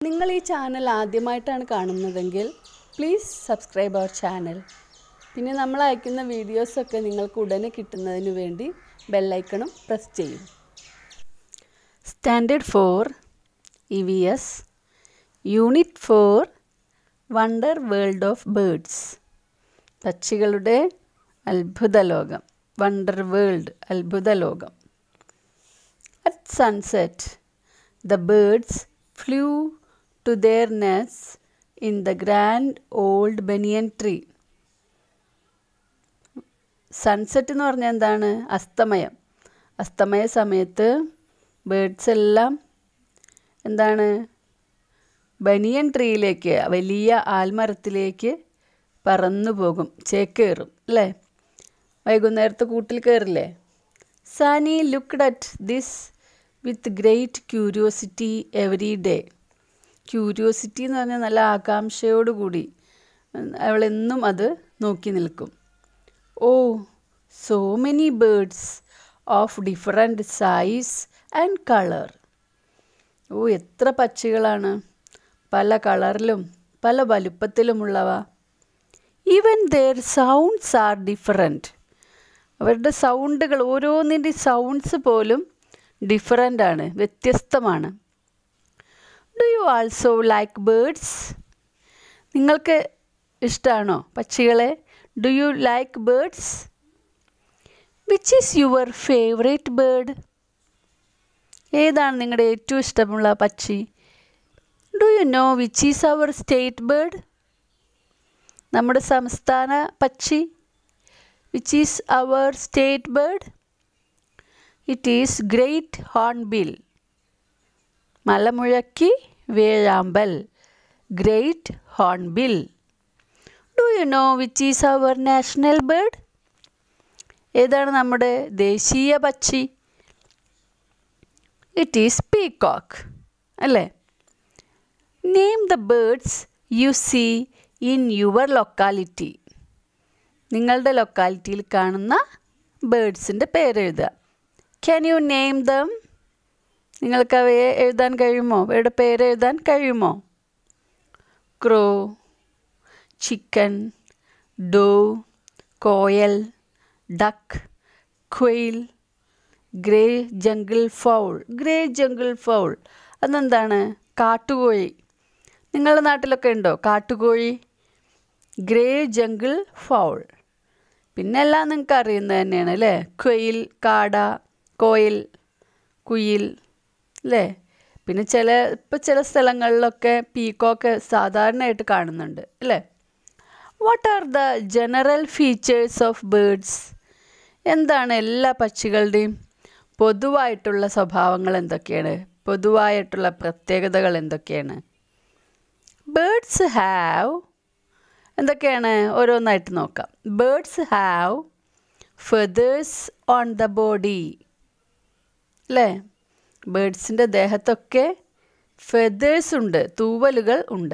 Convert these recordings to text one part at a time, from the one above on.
നിങ്ങൾ ഈ ചാനൽ ആദ്യമായിട്ടാണ് കാണുന്നതെങ്കിൽ പ്ലീസ് സബ്സ്ക്രൈബ് അവർ ചാനൽ പിന്നെ നമ്മൾ അയക്കുന്ന വീഡിയോസൊക്കെ നിങ്ങൾക്ക് ഉടനെ കിട്ടുന്നതിന് വേണ്ടി ബെല്ലൈക്കണും പ്രസ് ചെയ്യും standard four E V S unit four wonder world of birds പക്ഷികളുടെ അത്ഭുത ലോകം വണ്ടർ വേൾഡ് അത്ഭുത ലോകം At sunset, the birds flew to their nests in the grand old banyan tree. Sunset എന്ന് പറഞ്ഞാൽ എന്താണ് അസ്തമയം അസ്തമയ സമയത്ത് ബേഡ്സ് എല്ലാം എന്താണ് ബനിയൻ ട്രീയിലേക്ക് വലിയ ആൽമരത്തിലേക്ക് പറന്നു പോകും ചേക്കേറും അല്ലേ വൈകുന്നേരത്തെ കൂട്ടിൽ കയറില്ലേ Sani looked at this with great curiosity every day curiosity എന്ന് പറഞ്ഞാൽ നല്ല ആകാംക്ഷയോടുകൂടി അവളെന്നും അത് നോക്കി നിൽക്കും oh so many birds of different size and colour oh എത്ര പക്ഷികളാണ് പല കളറിലും പല വലുപ്പത്തിലുമുള്ളവ even their sounds are different അവരുടെ സൗണ്ടുകൾ ഓരോന്നിൻ്റെ സൗണ്ട്സ് പോലും ഡിഫറൻ്റ് ആണ് വ്യത്യസ്തമാണ് do you also like birds നിങ്ങൾക്ക് ഇഷ്ടമാണോ പക്ഷികളെ do you like birds which is your favourite bird ഏതാണ് നിങ്ങളുടെ ഏറ്റവും ഇഷ്ടമുള്ള പക്ഷി do you know which is our state bird നമ്മുടെ സംസ്ഥാന പക്ഷി which is our state bird it is great hornbill മലമുഴക്കി വേഴാമ്പൽ great hornbill do you know which is our national bird ഏതാണ് നമ്മുടെ ദേശീയ പക്ഷി ഇറ്റ് ഈസ് പീകോക്ക് അല്ലേ name the birds you see in your locality നിങ്ങളുടെ ലൊക്കാലിറ്റിയിൽ കാണുന്ന ബേർഡ്സിൻ്റെ പേരെഴുതുക ക്യാൻ യു നെയിം ദം നിങ്ങൾക്ക് അവയെ എഴുതാൻ കഴിയുമോ അവയുടെ പേര് എഴുതാൻ കഴിയുമോ ക്രോ chicken dove koel duck quail grey jungle fowl grey jungle fowl അതെന്താണ് കാട്ടുകോഴി നിങ്ങളുടെ നാട്ടിലൊക്കെ ഉണ്ടോ കാട്ടുകോഴി ഗ്രേ ജംഗിൾ ഫൗൾ പിന്നെ എല്ലാം നിങ്ങൾക്ക് അറിയുന്നത് തന്നെയാണ് അല്ലേ ക്വയിൽ കാട കോയിൽ കുയിൽ അല്ലേ പിന്നെ ചില ഇപ്പോൾ ചില സ്ഥലങ്ങളിലൊക്കെ പീക്കോക്ക് സാധാരണയായിട്ട് കാണുന്നുണ്ട് അല്ലേ what are the general features of birds എന്താണ് എല്ലാ പക്ഷികളുടെയും പൊതുവായിട്ടുള്ള സ്വഭാവങ്ങൾ എന്തൊക്കെയാണ് പൊതുവായിട്ടുള്ള പ്രത്യേകതകൾ എന്തൊക്കെയാണ് ബേർഡ്സ് ഹാവ് എന്തൊക്കെയാണ് ഓരോന്നായിട്ട് നോക്കാം birds have feathers on the body അല്ലേ ബേർഡ്സിൻ്റെ ദേഹത്തൊക്കെ ഫെതേഴ്സ് ഉണ്ട് തൂവലുകൾ ഉണ്ട്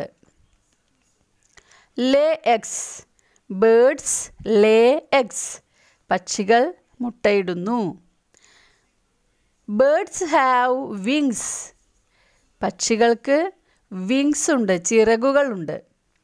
lay eggs birds lay eggs പക്ഷികൾ മുട്ടയിടുന്നു ബേർഡ്സ് ഹാവ് വിങ്സ് പക്ഷികൾക്ക് വിങ്സ് ഉണ്ട് ചിറകുകളുണ്ട്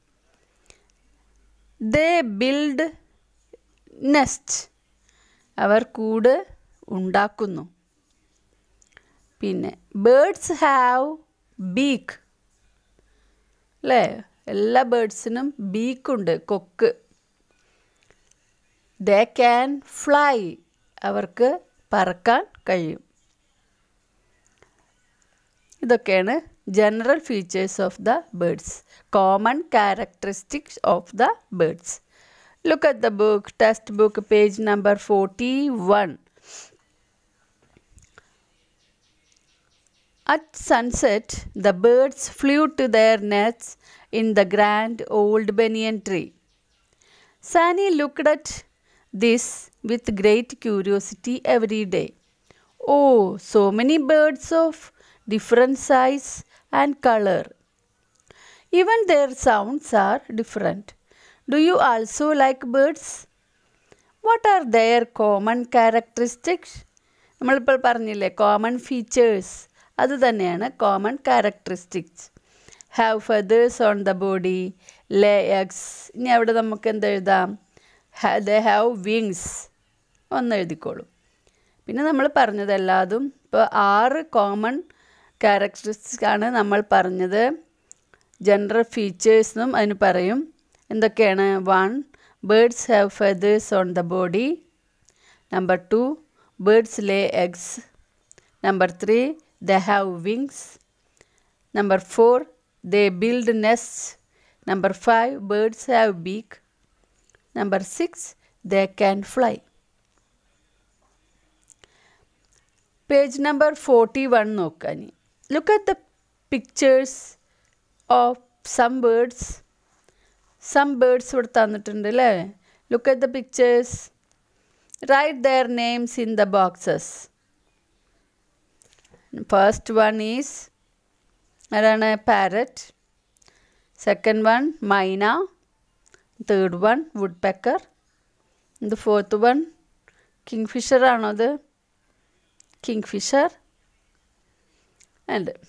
ദേ ബിൽഡ് നെസ്റ്റ് അവർ കൂട് ഉണ്ടാക്കുന്നു പിന്നെ ബേർഡ്സ് ഹാവ് ബീക്ക് അല്ലേ എല്ലാ ബേർഡ്സിനും ബീക്കുണ്ട് കൊക്ക് ദേ ക്യാൻ ഫ്ലൈ അവർക്ക് പറക്കാൻ കഴിയും ഇതൊക്കെയാണ് general features of the birds common characteristics of the birds look at the book text book page number forty one At sunset, the birds flew to their nests in the grand old banyan tree. Sani looked at this with great curiosity every day. Oh, so many birds of different size and color. Even their sounds are different. Do you also like birds? What are their common characteristics? നമ്മളിപ്പോൾ പറഞ്ഞില്ലേ common features അത് തന്നെയാണ് common characteristics have feathers on the body lay eggs ഇനി അവിടെ നമുക്ക് എന്ത് എഴുതാം the have wings ഒന്ന് എഴുതിക്കോളും പിന്നെ നമ്മൾ പറഞ്ഞതെല്ലാതും ഇപ്പോൾ ആറ് കോമൺ ക്യാരക്ടറിസ്റ്റിക്സ് ആണ് നമ്മൾ പറഞ്ഞത് ജനറൽ ഫീച്ചേഴ്സെന്നും അതിന് പറയും എന്തൊക്കെയാണ് one birds have feathers on the body number two birds lay eggs number three they have wings number four they build nest number five birds have beak number six they can fly page number forty one നോക്കാൻ look at the pictures of some birds some birds ഇവിടെ തന്നിട്ടുണ്ട് അല്ലേ look at the pictures write their names in the boxes first one is ആരാണ് parrot second one മൈന third one woodpecker ഇത് fourth one kingfisher ആണോ അത് kingfisher and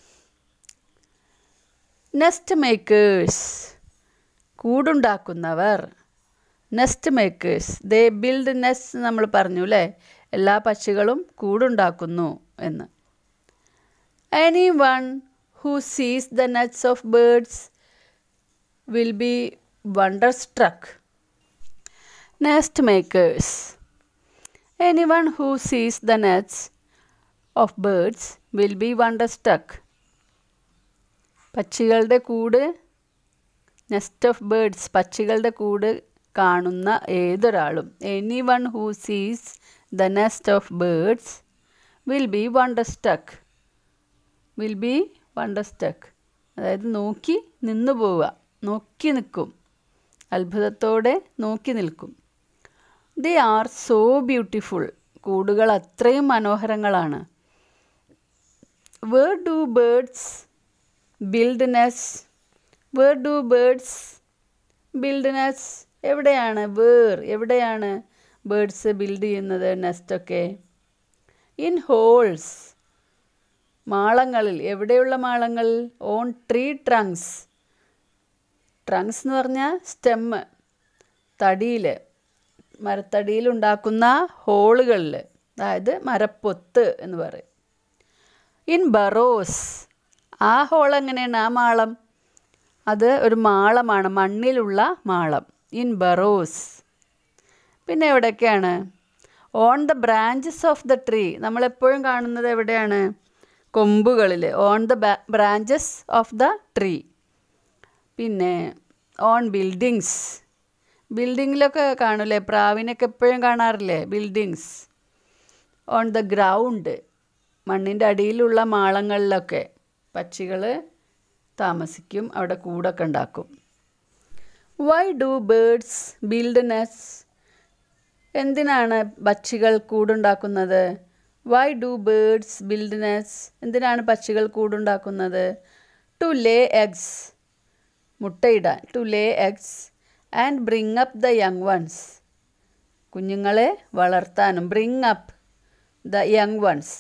nest makers കൂടുണ്ടാക്കുന്നവർ nest makers they build nest നമ്മൾ പറഞ്ഞു അല്ലേ എല്ലാ പക്ഷികളും കൂടുണ്ടാക്കുന്നു എന്ന് anyone who sees the nets of birds will be wonderstruck nest makers anyone who sees the nets of birds will be wonderstruck പക്ഷികളുടെ കൂട് nest of birds പക്ഷികളുടെ കൂട് കാണുന്ന ഏതൊരാളും anyone who sees the nest of birds will be wonder stuck will be wonder stuck അതായത് നോക്കി നിന്നു പോവുക നോക്കി നിൽക്കും അത്ഭുതത്തോടെ നോക്കി നിൽക്കും ദേ ആർ സോ ബ്യൂട്ടിഫുൾ കൂടുകൾ അത്രയും മനോഹരങ്ങളാണ് where do birds build nests where do birds build nests എവിടെയാണ് വേർ എവിടെയാണ് ബേർഡ്സ് ബിൽഡ് ചെയ്യുന്നത് നെസ്റ്റൊക്കെ ഇൻ ഹോൾസ് മാളങ്ങളിൽ എവിടെയുള്ള മാളങ്ങൾ ഓൺ ട്രീ ട്രങ്ക്സ് ട്രങ്ക്സ് എന്ന് പറഞ്ഞാൽ സ്റ്റെമ്മ് തടിയിൽ മരത്തടിയിൽ ഉണ്ടാക്കുന്ന ഹോളുകളിൽ അതായത് മരപ്പൊത്ത് എന്ന് പറയും ഇൻ ബറോസ് ആ ഹോൾ എങ്ങനെയാണ് ആ മാളം അത് ഒരു മാളമാണ് മണ്ണിലുള്ള മാളം ഇൻ ബറോസ് പിന്നെ എവിടെയൊക്കെയാണ് on the branches of the tree നമ്മളെപ്പോഴും കാണുന്നത് എവിടെയാണ് കൊമ്പുകളിൽ on the branches of the tree പിന്നെ ഓൺ ബിൽഡിങ്സ് ബിൽഡിങ്ങിലൊക്കെ കാണൂലേ പ്രാവിനൊക്കെ എപ്പോഴും കാണാറില്ലേ ബിൽഡിങ്സ് ഓൺ ദ ഗ്രൗണ്ട് മണ്ണിൻ്റെ അടിയിലുള്ള മാളങ്ങളിലൊക്കെ പക്ഷികൾ താമസിക്കും അവിടെ കൂടൊക്കെ ഉണ്ടാക്കും why do birds build nests എന്തിനാണ് പക്ഷികൾ കൂടുണ്ടാക്കുന്നത് why do birds build nests എന്തിനാണ് പക്ഷികൾ കൂടുണ്ടാക്കുന്നത് ടു ലേ എഗ്സ് മുട്ടയിടാൻ to lay eggs and bring up the young ones കുഞ്ഞുങ്ങളെ വളർത്താനും bring up the young ones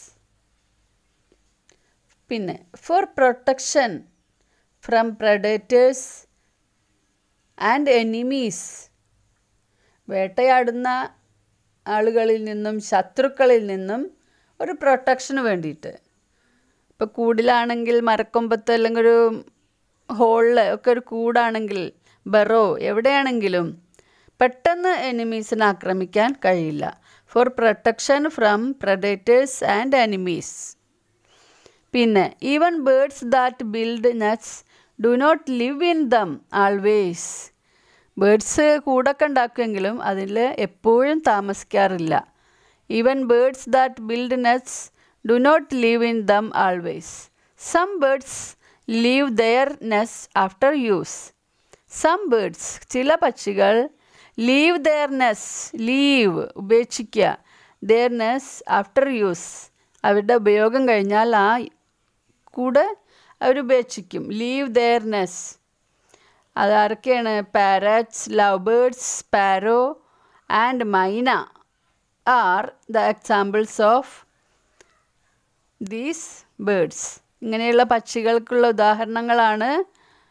പിന്നെ for protection from predators and enemies വേട്ടയാടുന്ന ആളുകളിൽ നിന്നും ശത്രുക്കളിൽ നിന്നും ഒരു പ്രൊട്ടക്ഷന് വേണ്ടിയിട്ട് ഇപ്പോൾ കൂടിലാണെങ്കിൽ മരക്കൊമ്പത്ത് അല്ലെങ്കിൽ ഒരു ഹോളിൽ ഒക്കെ ഒരു കൂടാണെങ്കിൽ ബറോ എവിടെയാണെങ്കിലും പെട്ടെന്ന് എനിമീസിനെ ആക്രമിക്കാൻ കഴിയില്ല for protection from predators and enemies പിന്നെ even birds that build nets do not live in them always birds കൂടൊക്കെ ഉണ്ടാക്കുമെങ്കിലും അതിൽ എപ്പോഴും താമസിക്കാറില്ല even birds that build nets do not leave in them always some birds leave their nests after use some birds ചില പക്ഷികൾ leave their nests leave ഉപേക്ഷിക്കുക their nests after use അവരുടെ ഉപയോഗം കഴിഞ്ഞാൽ ആ കൂടെ അവരുപേക്ഷിക്കും ലീവ് ദെയർ നെസ് അതാരൊക്കെയാണ് parrots love birds sparrow and myna are the examples of these birds ഇങ്ങനെയുള്ള പക്ഷികൾക്കുള്ള ഉദാഹരണങ്ങളാണ്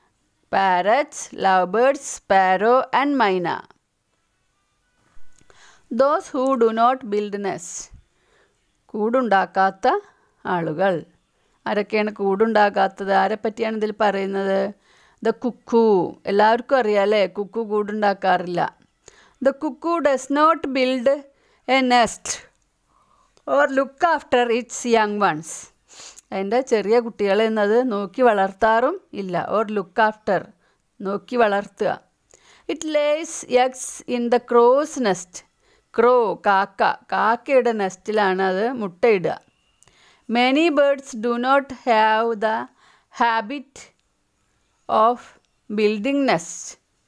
parrots love birds sparrow and myna those who do not build nest കൂടുണ്ടാക്കാത്ത ആളുകൾ ആരൊക്കെയാണ് കൂടുണ്ടാക്കാത്തത് ആരെ പറ്റിയാണ് ഇതിൽ പറയുന്നത് ദ കുക്കു എല്ലാവർക്കും അറിയാം അല്ലേ കുക്കു കൂടുണ്ടാക്കാറില്ല the cuckoo does not build a nest or look after its young ones അതിൻ്റെ ചെറിയ കുട്ടികളെ എന്നത് നോക്കി വളർത്താറും ഇല്ല ഓർ ലുക്ക് ആഫ്റ്റർ നോക്കി വളർത്തുക it lays eggs in the crow's nest crow കാക്ക കാക്കയുടെ നെസ്റ്റിലാണ് അത് മുട്ടയിടുക many birds do not have the habit of building nest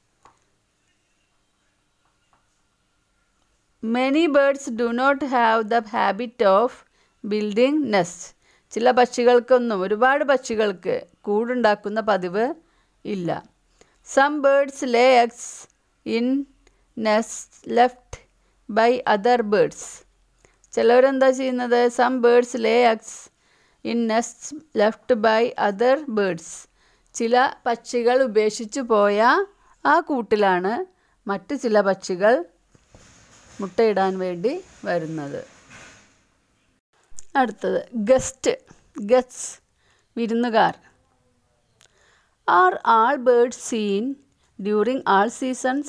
many birds do not have the habit of building nest ചില പക്ഷികൾക്കൊന്നും ഒരുപാട് പക്ഷികൾക്ക് കൂടുണ്ടാക്കുന്ന പതിവ് ഇല്ല some birds lay eggs in nest left by other birds ചിലവരെന്താ ചെയ്യുന്നത് some birds lay eggs in nest left by other birds ചില പക്ഷികൾ ഉപേക്ഷിച്ചു പോയ ആ കൂട്ടിലാണ് മറ്റ് ചില പക്ഷികൾ മുട്ടയിടാൻ വേണ്ടി വരുന്നത് അടുത്തത് ഗസ്റ്റ് ഗസ്റ്റ് വിരുന്നുകാർ are all birds seen during all seasons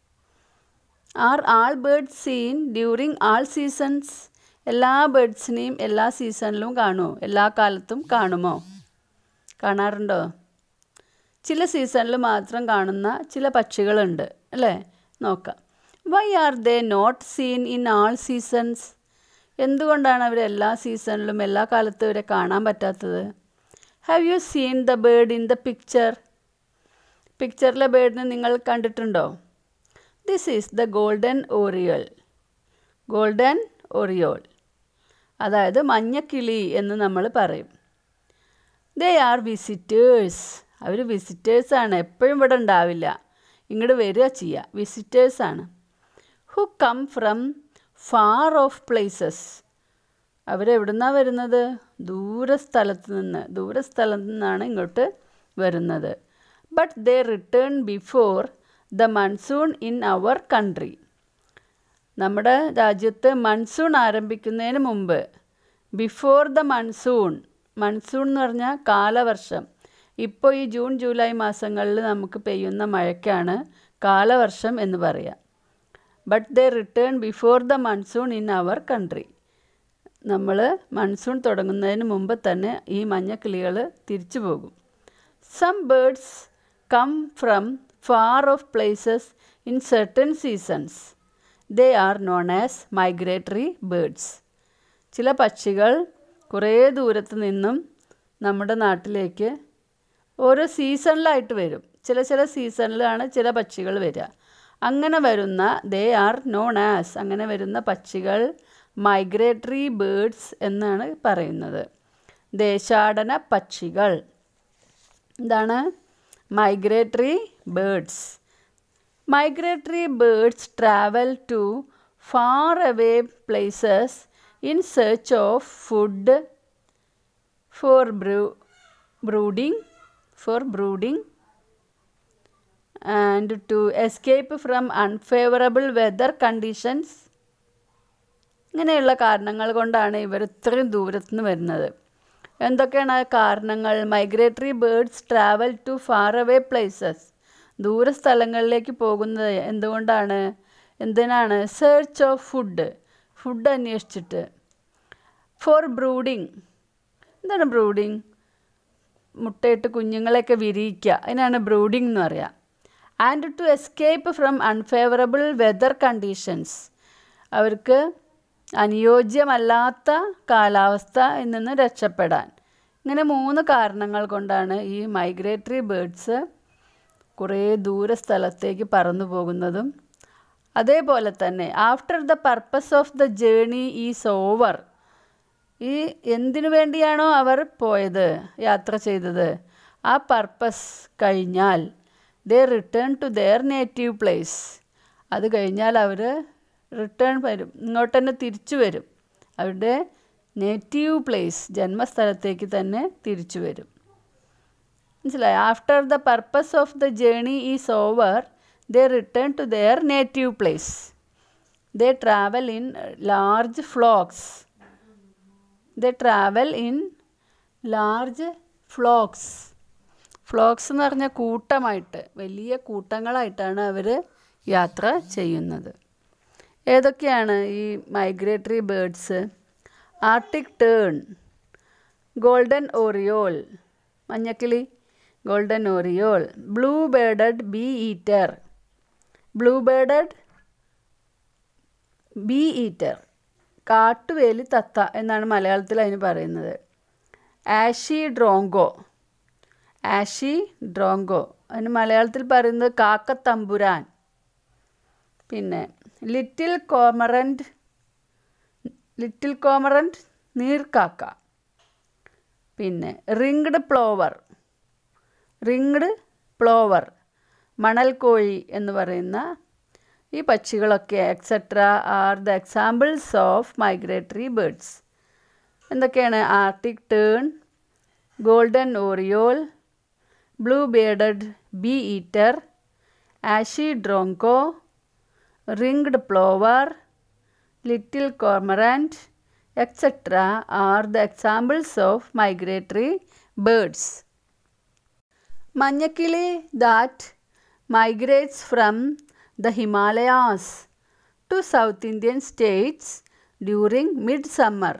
are all birds seen during all seasons എല്ലാ ബേർഡ്സിനെയും എല്ലാ സീസണിലും കാണുമോ എല്ലാ കാലത്തും കാണുമോ കാണാറുണ്ടോ ചില സീസണിൽ മാത്രം കാണുന്ന ചില പക്ഷികളുണ്ട് അല്ലേ നോക്കാം why are they not seen in all seasons എന്തുകൊണ്ടാണ് അവർ എല്ലാ സീസണിലും എല്ലാ കാലത്തും ഇവരെ കാണാൻ പറ്റാത്തത് have you seen the bird in the picture പിക്ചറിലെ ബേർഡിനെ നിങ്ങൾ കണ്ടിട്ടുണ്ടോ this is the golden oriole golden oriole അതായത് മഞ്ഞക്കിളി എന്ന് നമ്മൾ പറയും ദേ ആർ വിസിറ്റേഴ്സ് അവർ വിസിറ്റേഴ്സാണ് എപ്പോഴും ഇവിടെ ഉണ്ടാവില്ല ഇങ്ങോട്ട് വരിക ചെയ്യുക വിസിറ്റേഴ്സാണ് who come from far off places അവരെവിടുന്നാണ് വരുന്നത് ദൂരസ്ഥലത്ത് നിന്ന് ദൂരസ്ഥലത്ത് നിന്നാണ് ഇങ്ങോട്ട് വരുന്നത് but they return before the monsoon in our country നമ്മുടെ രാജ്യത്ത് മൺസൂൺ ആരംഭിക്കുന്നതിന് മുമ്പ് ബിഫോർ ദ മൺസൂൺ മൺസൂൺ എന്ന് പറഞ്ഞാൽ കാലവർഷം ഇപ്പോൾ ഈ ജൂൺ ജൂലൈ മാസങ്ങളിൽ നമുക്ക് പെയ്യുന്ന മഴയ്ക്കാണ് കാലവർഷം എന്ന് പറയാം but they return before the monsoon in our country നമ്മൾ മൺസൂൺ തുടങ്ങുന്നതിന് മുമ്പ് തന്നെ ഈ മഞ്ഞക്കിളികൾ തിരിച്ചു പോകും some birds come from far off places in certain seasons they are known as migratory birds ചില പക്ഷികൾ കുറേ ദൂരത്ത് നിന്നും നമ്മുടെ നാട്ടിലേക്ക് ഓരോ സീസണിലായിട്ട് വരും ചില ചില സീസണിലാണ് ചില പക്ഷികൾ വരിക അങ്ങനെ വരുന്ന ദേ ആർ നോൺ ആസ് അങ്ങനെ വരുന്ന പക്ഷികൾ മൈഗ്രേറ്ററി ബേർഡ്സ് എന്നാണ് പറയുന്നത് ദേശാടന പക്ഷികൾ എന്താണ് migratory birds migratory birds travel to far away places in search of food for ബ്രൂ brooding for brooding and to escape from unfavourable weather conditions ഇങ്ങനെയുള്ള കാരണങ്ങൾ കൊണ്ടാണ് ഇവർ ഇത്രയും ദൂരത്തുനിന്ന് വരുന്നത് എന്തൊക്കെയാണ് ആ കാരണങ്ങൾ migratory birds travel to far away places ദൂര സ്ഥലങ്ങളിലേക്ക് പോകുന്നത് എന്തുകൊണ്ടാണ് എന്തിനാണ് സെർച്ച് ഓഫ് ഫുഡ് ഫുഡ് അന്വേഷിച്ചിട്ട് ഫോർ ബ്രൂഡിങ് എന്താണ് ബ്രൂഡിങ് മുട്ടയിട്ട് കുഞ്ഞുങ്ങളെയൊക്കെ വിരിയിക്കുക അതിനാണ് ബ്രൂഡിംഗ് എന്ന് പറയുക and to escape from unfavourable weather conditions അവർക്ക് അനുയോജ്യമല്ലാത്ത കാലാവസ്ഥയിൽ നിന്ന് രക്ഷപ്പെടാൻ ഇങ്ങനെ മൂന്ന് കാരണങ്ങൾ കൊണ്ടാണ് ഈ മൈഗ്രേറ്ററി ബേർഡ്സ് കുറേ ദൂര സ്ഥലത്തേക്ക് പറന്നു പോകുന്നതും അതേപോലെ തന്നെ after the purpose of the journey is over ഈ എന്തിനു വേണ്ടിയാണോ അവർ പോയത് യാത്ര ചെയ്തത് ആ പർപ്പസ് കഴിഞ്ഞാൽ they return to their native place അത് കഴിഞ്ഞാൽ അവർ റിട്ടേൺ വരും ഇങ്ങോട്ട് തന്നെ തിരിച്ചു വരും അവരുടെ നേറ്റീവ് പ്ലേസ് ജന്മസ്ഥലത്തേക്ക് തന്നെ തിരിച്ചു വരും മനസ്സിലായി after the purpose of the journey is over they return to their native place they travel in large flocks they travel in large flocks flocks എന്ന് പറഞ്ഞാൽ കൂട്ടമായിട്ട് വലിയ കൂട്ടങ്ങളായിട്ടാണ് അവർ യാത്ര ചെയ്യുന്നത് ഏതൊക്കെയാണ് ഈ migratory birds arctic tern golden oriole മഞ്ഞക്കിളി golden oriole blue bearded bee eater blue bearded bee eater കാട്ടുവേലി തത്ത എന്നാണ് മലയാളത്തിൽ അതിന് പറയുന്നത് ആഷി ഡ്രോങ്കോ ആഷി ഡ്രോങ്കോ അതിന് മലയാളത്തിൽ പറയുന്നത് കാക്കത്തമ്പുരാൻ പിന്നെ ലിറ്റിൽ കോമറൻറ്റ് ലിറ്റിൽ കോമറൻറ്റ് നീർക്കാക്ക പിന്നെ റിങ്ഡ് പ്ലോവർ റിങ്ഡ് പ്ലോവർ മണൽക്കോഴി എന്ന് പറയുന്ന ഈ പക്ഷികളൊക്കെ etcetera are the examples of migratory birds എന്തൊക്കെയാണ് arctic tern golden oriole blue bearded bee eater ashy drongo ringed plover little cormorant etcetera are the examples of migratory birds മഞ്ഞക്കിളി that migrates from the Himalayas to south Indian states during mid summer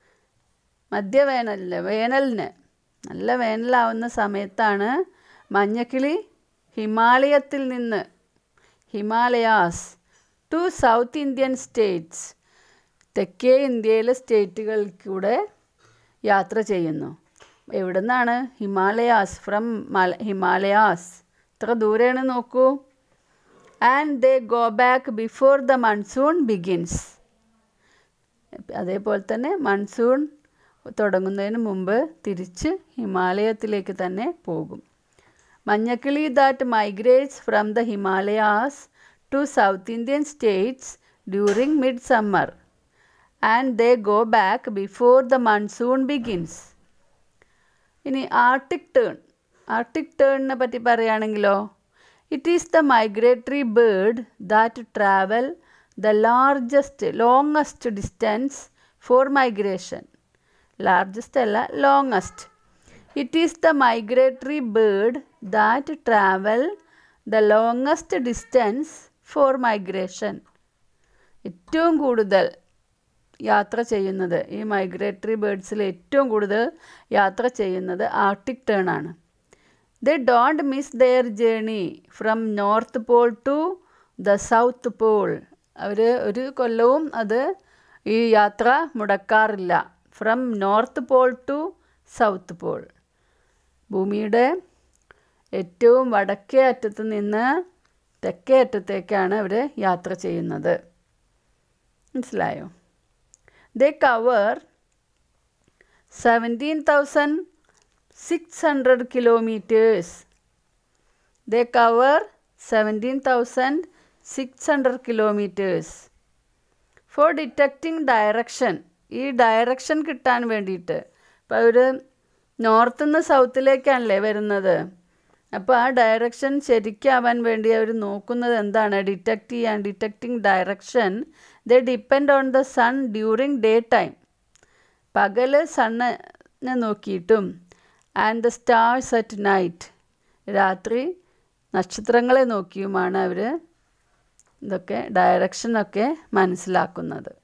മധ്യവേനലിന് വേനലിന് നല്ല വേനലാവുന്ന സമയത്താണ് മഞ്ഞക്കിളി ഹിമാലയത്തിൽ നിന്ന് Himalayas to south Indian states തെക്കേ ഇന്ത്യയിലെ സ്റ്റേറ്റുകളിൽ യാത്ര ചെയ്യുന്നു എവിടെ നിന്നാണ് ഹിമാലയാസ് ഫ്രം മല ഹിമാലയാസ് എത്ര ദൂരെയാണ് നോക്കൂ and they go back before the monsoon begins അതേപോലെ തന്നെ മൺസൂൺ തുടങ്ങുന്നതിന് മുമ്പ് തിരിച്ച് ഹിമാലയത്തിലേക്ക് തന്നെ പോകും മഞ്ഞക്കിളി that migrates from the Himalayas to south Indian states during mid summer and they go back before the monsoon begins ഇനി ആർട്ടിക് ടേൺ ആർട്ടിക് ടേണിനെ പറ്റി പറയുകയാണെങ്കിലോ it is the migratory bird that travel the largest longest distance for migration largest അല്ല longest it is the migratory bird that travel the longest distance for migration ഏറ്റവും കൂടുതൽ യാത്ര ചെയ്യുന്നത് ഈ മൈഗ്രേറ്ററി ബേർഡ്സിൽ ഏറ്റവും കൂടുതൽ യാത്ര ചെയ്യുന്നത് ആർട്ടിക് ടേൺ ആണ് they don't miss their journey from north pole to the south pole അവർ ഒരു കൊല്ലവും അത് ഈ യാത്ര മുടക്കാറില്ല from north pole to south pole ഭൂമിയുടെ ഏറ്റവും വടക്കേ അറ്റത്ത് നിന്ന് തെക്കേ അറ്റത്തേക്കാണ് അവർ യാത്ര ചെയ്യുന്നത് മനസ്സിലായോ they cover seventeen thousand six hundred kilometres they cover seventeen thousand six hundred kilometres for detecting direction ഈ ഡയറക്ഷൻ കിട്ടാൻ വേണ്ടിയിട്ട് ഇപ്പോൾ അവർ നോർത്ത് നിന്ന് സൗത്തിലേക്കാണല്ലേ വരുന്നത് അപ്പോൾ ആ ഡയറക്ഷൻ ശരിക്കാവാൻ വേണ്ടി അവർ നോക്കുന്നത് എന്താണ് ഡിറ്റക്റ്റ് ചെയ്യാൻ detecting direction they depend on the sun during day time പകൽ സണ്ണിനെ നോക്കിയിട്ടും and the stars at night രാത്രി നക്ഷത്രങ്ങളെ നോക്കിയുമാണ് അവർ ഇതൊക്കെ ഡയറക്ഷനൊക്കെ മനസ്സിലാക്കുന്നത്